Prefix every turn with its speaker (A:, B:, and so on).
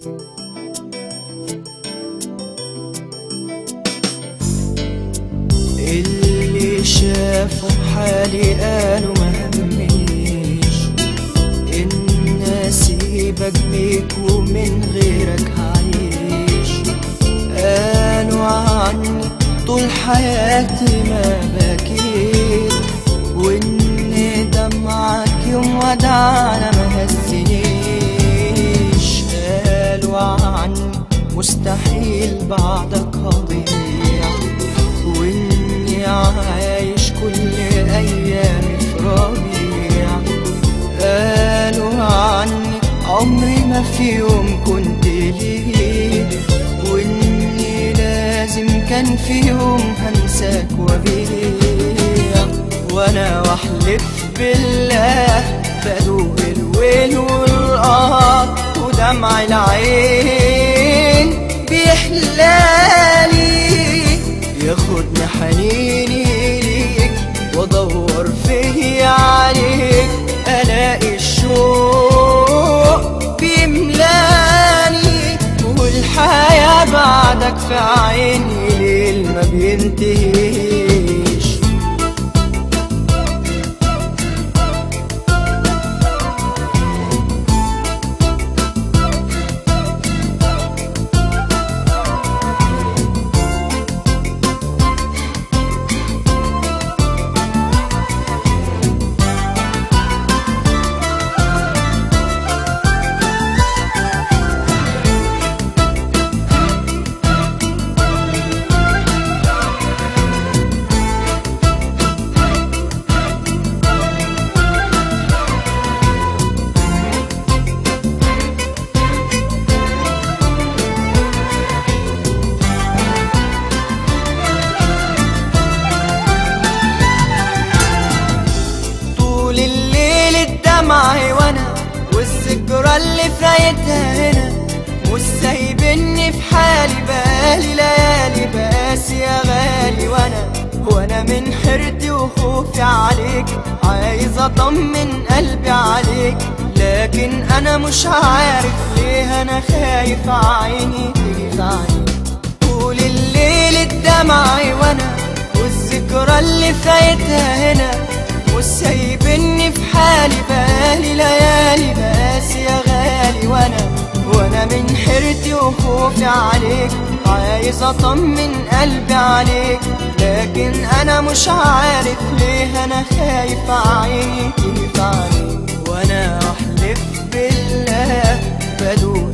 A: اللي شافوا حالي قالوا ما همنيش ان اسيبك بيك ومن غيرك هعيش قالوا عني طول حياتي ما بكيت وان دمعك يوم ودعنا ما هزنيش قالوا عني مستحيل بعدك هضيع واني عايش كل ايامي في ربيع قالوا عني عمري ما في يوم كنت ليه واني لازم كان في يوم هنساك وبيع وانا واحلف بالله بدوق الويل والقهر ودمع العين بيحلالي ياخدني حنيني ليك وادور فيا عليك الاقي الشوق بيملاني والحياة بعدك في عيني ليل ما بينتهيش طول الليل الدمع وانا والذكرى اللي فايتها هنا مش سايبني في حالي بقالي ليالي بقاسي يا غالي وانا وانا من حيرتي وخوفي عليك عايز اطمن قلبي عليك لكن انا مش عارف ليه انا خايف عيني تيجي في عيني طول الليل الدمع وانا والذكرى اللي فايتها هنا مش سايبني في حالي بقالي ليالي بقاسي يا غالي وانا وانا من حيرتي وخوفي عليك عايز اطمن قلبي عليك لكن انا مش عارف ليه انا خايف عيني تيجي في عينيك وانا احلف بالله بدون